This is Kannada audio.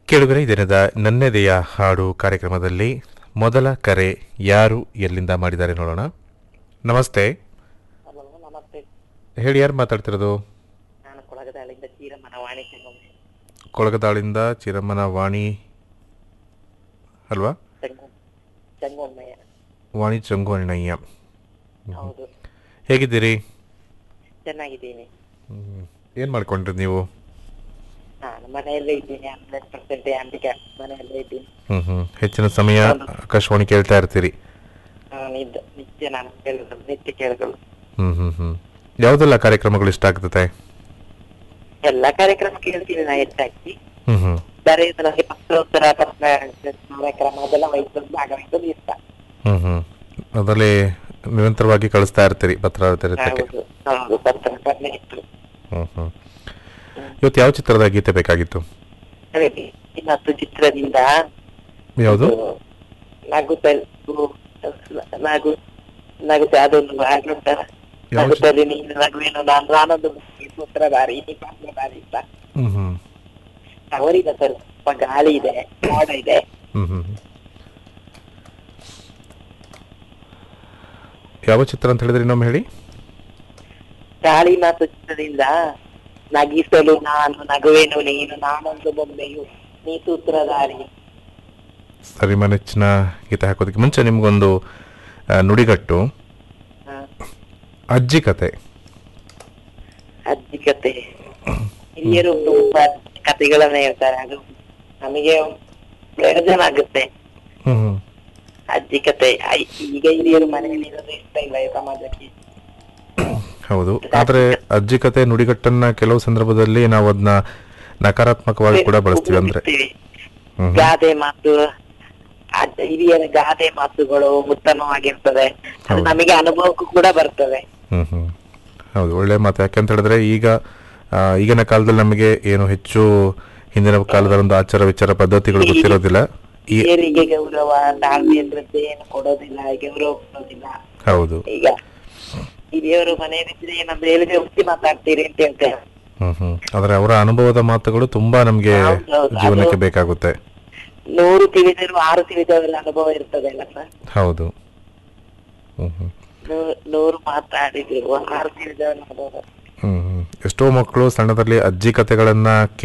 ಕೇಳುಗರೆ ದಿನದ ನನ್ನೆದೆಯ ಹಾಡು ಕಾರ್ಯಕ್ರಮದಲ್ಲಿ ಮೊದಲ ಕರೆ ಯಾರು ಎಲ್ಲಿಂದ ಮಾಡಿದ್ದಾರೆ ನೋಡೋಣ ನಮಸ್ತೆ ಹಲೋ ನಮಸ್ತೆ ಹೇಳಿ ಯಾರು ಮಾತಾಡ್ತಿರೋದು ನಾನು ಕೊಳಗದಾಳಿಂದ ಚೀರಮ್ಮನ ವಾಣಿಜ್ಯ ಗೊಂಬೆ ಕೊಳಗದಾಳಿಂದ ಚಿರಮ್ಮನ ವಾಣಿ ಅಲ್ವಾ ಚಂಗು ಚಂಗೊಮ್ಮಯ್ಯ ವಾಣಿ ಚಂಗೋನಯ್ಯ ಹೌದು ಹೇಗಿದ್ದೀರಿ ಚೆನ್ನಾಗಿದ್ದೀನಿ ಏನು ಮಾಡ್ಕೊಂಡ್ರಿ ನೀವು ನಾನು ಮನೆಯಲ್ಲೇ ಇದ್ದೀನಿ ಹಂಡ್ರೆಡ್ ಪರ್ಸೆಂಟ್ ಅಂಬಿಕಾ ಮನೆಯಲ್ಲೇ ಇದ್ದೀನಿ ಹ್ಮ್ ಹ್ಮ್ ಹೆಚ್ಚಿನ ಸಮಯ ಆಕಾಶವಾಣಿ ಕೇಳ್ತಾ ಇರ್ತೀರಿ ನಾನು ಇದ್ದ ನಿತ್ಯ ನಾನು ಕೇಳಿದ್ರು ನಿತ್ಯ ಕೇಳಿದ್ರು ಹ್ಮ್ ಹ್ಮ್ ಹ್ಮ್ ಯಾವುದೆಲ್ಲ ಕಾರ್ಯಕ್ರಮಗಳು ಇಷ್ಟ ಆಗ್ತದೆ ಎಲ್ಲ ಕಾರ್ಯಕ್ರಮ ಕೇಳ್ತೀನಿ ನಾ ಹೆಚ್ಚಾಗಿ ಹ್ಮ್ ಹ್ಮ್ ಬೇರೆ ಇದು ನನಗೆ ಪತ್ರೋತ್ತರ ಪತ್ರ ಕಾರ್ಯಕ್ರಮ ಅದೆಲ್ಲ ವಹಿಸೋದು ಭಾಗವಹಿಸೋದು ಇಷ್ಟ ಹ್ಮ್ ಹ್ಮ್ ಅದರಲ್ಲಿ ನಿರಂತರವಾಗಿ ಕಳಿಸ್ತಾ ಇರ್ತೀರಿ ಪತ್ರಕ್ಕೆ ಹೌದು ಹೌದು ಪತ್ರ ಬರ್ಲೇ ಇತ್ತು ಹ್ಮ್ ಹ್ಮ್ ಇವತ್ತು ಯಾವ ಚಿತ್ರದ ಗೀತೆ ಬೇಕಾಗಿತ್ತು ಅದೇ ಇನ್ನತ್ತು ಚಿತ್ರದಿಂದ ಯಾವುದು ಇದು ನಗುತ್ತಲು ನಗು ನಗುತ್ತೆ ಅದೊಂದು ಹಾಗೆ ಉಂಟಲ್ಲ ಯಾವ ನಗುತ್ತಲ್ಲಿ ನೀನು ನಗುವೇನು ನಾನು ನಾನೊಂದು ಸೂತ್ರಧಾರಿ ನೀ ಪಾತ್ರಧಾರಿ ಅಂತ ಹ್ಮ್ ಹ್ಮ್ ಅವರಿಗ ಸರ್ ಸ್ವಲ್ಪ ಗಾಳಿ ಇದೆ ಮೋಡ ಇದೆ ಹ್ಮ್ ಹ್ಮ್ ಯಾವ ಚಿತ್ರ ಅಂತ ಹೇಳಿದ್ರೆ ಇನ್ನೊಮ್ಮೆ ಹೇಳಿ ಗಾಳಿ ಮಾತು ಚಿತ್ರದಿಂದ ನಗಿಸಲು ನಾನು ನಗುವೇನು ನೀನು ನಾನೊಂದು ಬೊಮ್ಮೆಯು ನೀ ಸೂತ್ರಧಾರಿ ಸರಿ ನೆಚ್ಚಿನ ಗೀತೆ ಹಾಕೋದಕ್ಕೆ ಮುಂಚೆ ನಿಮ್ಗೊಂದು ಆ, ನುಡಿಗಟ್ಟು ಹ. ಅಜ್ಜಿ ಕತೆ ಅಜ್ಜಿ ಕತೆ ಹಿರಿಯರು ತುಂಬಾ ಕಥೆಗಳನ್ನ ಹೇಳ್ತಾರೆ ಅದು ನಮಗೆ ಪ್ರಯೋಜನ ಆಗುತ್ತೆ ಹ್ಮ್ ಹ್ಮ್ ಅಜ್ಜಿ ಕತೆ ಐ- ಈಗ ಹಿರಿಯರು ಮನೆಯಲ್ಲಿ ಇರೋದು ಇಷ್ಟ ಇಲ್ಲ ಈ ಸಮಾಜಕ್ಕೆ ಹೌದು ಆದ್ರೆ ಅಜ್ಜಿ ಕತೆ ನುಡಿಗಟ್ಟನ್ನ ಕೆಲವು ಸಂದರ್ಭದಲ್ಲಿ ನಾವು ಅದನ್ನ ನಕಾರಾತ್ಮಕವಾಗಿ ಕೂಡ ಬಳಸ್ತೀವಿ ಅಂದ್ರೆ ಉಪಯೋಗಿಸ್ತೀವಿ. ಹ್ಮ್ ಹ್ಮ್. ಗಾದೆ ಮಾತು ಅಜ್ಜ ಹಿರಿಯರ ಗಾದೆ ಮಾತುಗಳು ಉತ್ತಮವಾಗಿರ್ತದೆ ಅದು ಹೌದು. ನಮಗೆ ಅನುಭವಕ್ಕೂ ಕೂಡ ಬರ್ತದೆ ಹ್ಮ್ ಹ್ಮ್ ಹೌದು ಒಳ್ಳೆ ಮಾತು ಯಾಕೆಂತ ಹೇಳಿದ್ರೆ ಈಗ ಆ, ಈಗಿನ ಕಾಲದಲ್ಲಿ ನಮಗೆ ಏನು ಹೆಚ್ಚು ಹಿಂದಿನ ಕಾಲದ ಒಂದು ಆಚಾರ ವಿಚಾರ ಪದ್ಧತಿಗಳು ಗೊತ್ತಿರೋದಿಲ್ಲ ಈ ಹಿರಿಯರಿಗೆ ಗೌರವ ತಾಳ್ಮೆ ಶ್ರದ್ಧೆ ಏನು ಕೊಡೋದಿಲ್ಲ ಗೌರವ ಕೊಡೋದಿಲ್ಲ ಹೌದು ಈಗ ಹಿರಿಯವರು ಮನೆಯಲ್ಲಿದ್ರೆ ಏನಂದ್ರೆ ಹೇಳಿದ್ರೆ ಹುಚ್ಚಿ ಮಾತಾಡ್ತೀರಿ ಅಂತ ಹೇಳ್ತೇವೆ ಹ್ಮ್ ಹ್ಮ್ ಆದ್ರೆ ಅವರ ಅನುಭವದ ಮಾತುಗಳು ತುಂಬಾ ನಮ್ಗೆ ಹೌದು, ಹೌದು. ಜೀವನಕ್ಕೆ ಅದು- ಬೇಕಾಗುತ್ತೆ ನೂರು ತಿಳಿದರು ಆರು ತಿಳಿದವರ ಅನುಭವ ಇರ್ತದೆ ಅಲ್ಲ ಸರ್ ಹೌದು ಹ್ಮ್ ಹ್ಮ್ ನೂ- ನೂರು ಮಾತಾಡಿದ್ರು ಆರು ತಿಳಿದವರ ಅನುಭವ ಹ್ಮ್ ಹ್ಮ್ ಎಷ್ಟೋ ಮಕ್ಕಳು ಸಣ್ಣದಲ್ಲಿ ಅಜ್ಜಿ ಕತೆಗಳನ್ನ